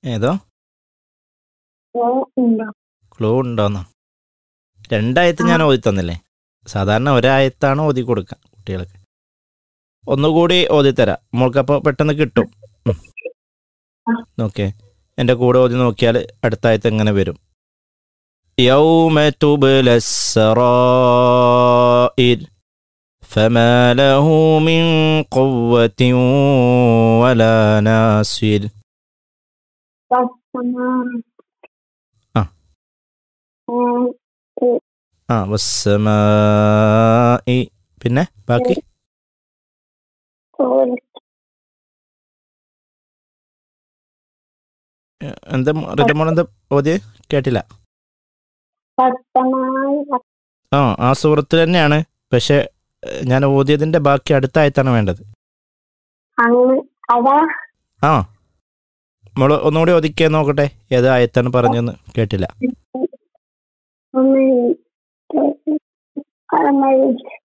ഏതോ ഓ ഉണ്ടോ ക്ലൂ ഉണ്ടോന്നോ രണ്ടായത്ത് ഞാൻ ഓതി തന്നില്ലേ സാധാരണ ഒരായത്താണ് ഓതി കൊടുക്കുക കുട്ടികൾക്ക് ഒന്നുകൂടി ഓതിത്തരാം നമ്മൾക്കപ്പോൾ പെട്ടെന്ന് കിട്ടും ഉം. നോക്കേ എൻ്റെ കൂടെ ഓതി നോക്കിയാൽ അടുത്ത ആയത്ത് എങ്ങനെ വരും يوم تبلى السرائر فما له من قوة ولا ناصر والسماء آه. ഉം, ആ വസ്സമായി പിന്നെ ബാക്കി ഒരു എന്താ റിജമോൾ എന്താ ഓതിയ കേട്ടില്ല ശക്തമായി ആ ആ സൂറത്തിൽ തന്നെയാണ് പക്ഷെ ഏഹ്, ഞാൻ ഓതിയതിന്റെ ബാക്കി അടുത്ത ആയത്താണ് വേണ്ടത് അങ്ങ് അതാ ആ മോള് ഒന്നുകൂടി ഒതുക്കിയാൽ നോക്കട്ടെ ഏത് ആയത്താണ് പറഞ്ഞെന്ന് കേട്ടില്ല ഒന്ന് കളമഴ